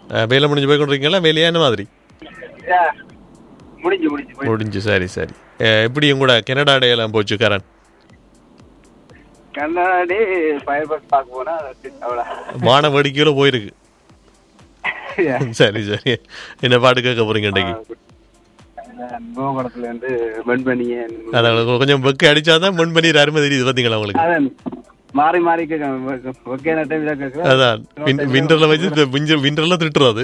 அஹ், வேலை முடிஞ்சு போய் கொண்டிருக்கீங்களா வேலையா என்ன மாதிரி ஆ, முடிஞ்சு முடிஞ்சு முடிஞ்சு. முடிஞ்சு சரி சரி அஹ், எப்படி உங்களோட கனடா டே எல்லாம் போச்சு கரண் கண்ணாடி ஃபயர் பஸ் பார்க்க போனா அவ்வளோ வான வேடிக்கையில போயிருக்கு சரி சரி என்ன பாட்டு கேட்க போறீங்க இன்னைக்கு கோகுளத்துல இருந்து பெண் பண்ணிங்க அதான் கொஞ்சம் வெக்க அடிச்சாதான் முன் பண்ணி அருமை தெரியுது பாத்தீங்களா உங்களுக்கு அதான் மாறி மாறி கேட்க ஓகே டைம் இதாக கேட்குறேன் அதான் விண்டர்ல வச்சு இந்த விஞ்ச- விண்டர்ல திட்டுறது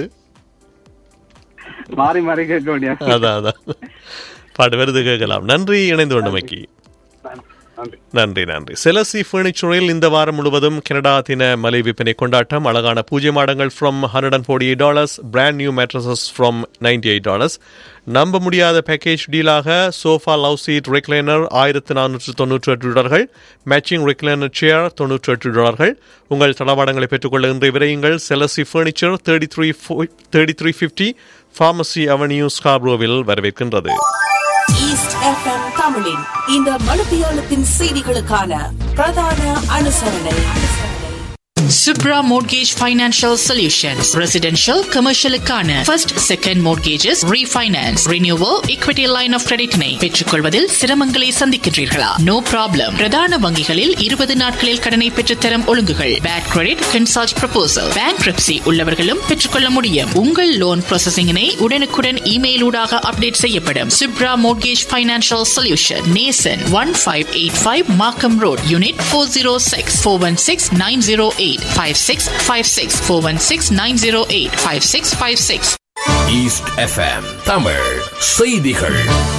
மாறி மாறி கேட்க முடியாது அதான் அதான் பாட்டு வருது கேட்கலாம் நன்றி இணைந்து கொண்டமைக்கு நன்றி நன்றி நன்றி செலசி ஃபர்னிச்சரில் இந்த வாரம் முழுவதும் கனடா தின மலை விற்பனை கொண்டாட்டம் அழகான பூஜை மாடங்கள் from hundred and forty eight dollars brand new mattresses from ninety eight dollars நம்ப முடியாத பேக்கேஜ் டீலாக சோஃபா லவ் சீட் ரெக்லைனர் ஆயிரத்து நானூற்று தொன்னூற்றி எட்டு டாலர்கள் மேட்சிங் ரெக்லைனர் சேர் தொன்னூற்றி எட்டு டாலர்கள் உங்கள் தளவாடங்களை பெற்றுக்கொள்ள இன்று விரையுங்கள் செலசி furniture thirty three thirty three fifty pharmacy avenue ஸ்காப்ரோவில் வரவேற்கின்றது ஈஸ்ட் எஃப்எம் தமிழின் இந்த மனுதியாலத்தின் செய்திகளுக்கான பிரதான அனுசரணை Subra Mortgage Financial Solutions. Residential, commercial க்கான first, second mortgages, refinance, renewal, equity line of credit னை பெற்றுக்கொள்வதில் சிரமங்களை சந்திக்கின்றீர்களா நோ ப்ராப்ளம் பிரதான வங்கிகளில் இருபது நாட்களில் கடனை பெற்றுத்தரும் ஒழுங்குகள் bad credit consult proposal bankruptcy உள்ளவர்களும் பெற்றுக்கொள்ள முடியும் உங்கள் லோன் ப்ராசஸிங்கினை உடனுக்குடன் இமெயில் ஊடாக அப்டேட் செய்யப்படும் Subra Mortgage Financial Solution நேசன் one five eight five Markham road unit four zero six four one six nine zero eight five six five six four one six nine zero eight five six five six East FM Tamil செய்திகள்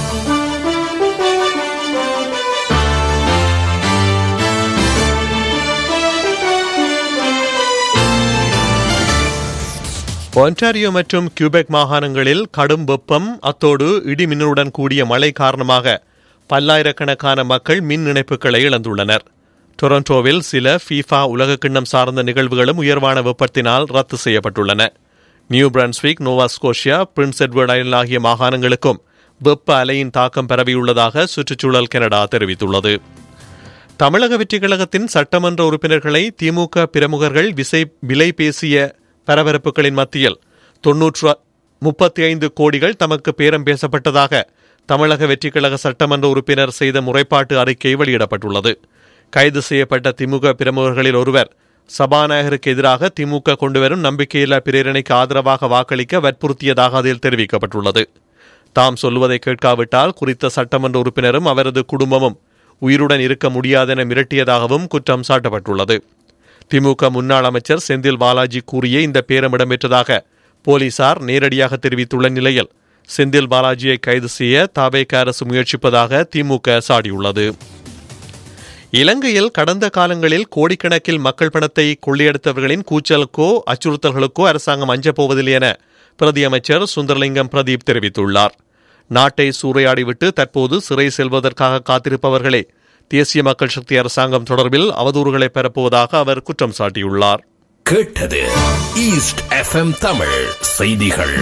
Ontario மற்றும் Quebec மாகாணங்களில் கடும் வெப்பம் அத்தோடு இடி மின்னலுடன் கூடிய மழை காரணமாக பல்லாயிரக்கணக்கான மக்கள் மின் இணைப்புகளை இழந்துள்ளனர் டொரண்டோவில் சில ஃபீஃபா உலகக்கிண்ணம் சார்ந்த நிகழ்வுகளும் உயர்வான வெப்பத்தினால் ரத்து செய்யப்பட்டுள்ளன New Brunswick Nova Scotia Prince Edward Island ஆகிய மாகாணங்களுக்கும் வெப்ப அலையின் தாக்கம் பரவியுள்ளதாக சுற்றுச்சூழல் கனடா தெரிவித்துள்ளது தமிழக வெற்றிக் கழகத்தின் சட்டமன்ற உறுப்பினர்களை திமுக பிரமுகர்கள் விசை விலை பேசிய பரபரப்புகளின் மத்தியில் தொன்னூற்று முப்பத்தி ஐந்து கோடிகள் தமக்கு பேரம் பேசப்பட்டதாக தமிழக வெற்றிக் கழக சட்டமன்ற உறுப்பினர் செய்த முறைப்பாட்டு அறிக்கை வெளியிடப்பட்டுள்ளது கைது செய்யப்பட்ட திமுக பிரமுகர்களில் ஒருவர் சபாநாயகருக்கு எதிராக திமுக கொண்டுவரும் நம்பிக்கையில்லா பிரேரணைக்கு ஆதரவாக வாக்களிக்க வற்புறுத்தியதாக அதில் தெரிவிக்கப்பட்டுள்ளது தாம் சொல்லுவதை கேட்காவிட்டால் குறித்த சட்டமன்ற உறுப்பினரும் அவரது குடும்பமும் உயிருடன் இருக்க முடியாதென மிரட்டியதாகவும் குற்றம் சாட்டப்பட்டுள்ளது திமுக முன்னாள் அமைச்சர் செந்தில் பாலாஜி கூறிய இந்த பேரம் இடம்பெற்றதாக போலீசார் நேரடியாக தெரிவித்துள்ள நிலையில் செந்தில் பாலாஜியை கைது செய்ய தாவேக அரசு முயற்சிப்பதாக திமுக சாடியுள்ளது இலங்கையில் கடந்த காலங்களில் கோடிக்கணக்கில் மக்கள் பணத்தை கொள்ளையடித்தவர்களின் கூச்சலுக்கோ அச்சுறுத்தல்களுக்கோ அரசாங்கம் அஞ்சப் போவதில்லை என பிரதி அமைச்சர் சுந்தரலிங்கம் பிரதீப் தெரிவித்துள்ளார் நாட்டை சூறையாடிவிட்டு தற்போது சிறை செல்வதற்காக காத்திருப்பவர்களே தேசிய மக்கள் சக்தி அரசாங்கம் தொடர்பில் அவதூறுகளை பரப்புவதாக அவர் குற்றம் சாட்டியுள்ளார் கேட்டது ஈஸ்ட் எஃப்எம் தமிழ் செய்திகள்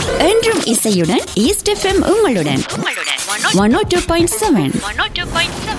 என்றும் இசையுடன் ஈஸ்ட் எஃப்எம் உங்களுடன் one O two point seven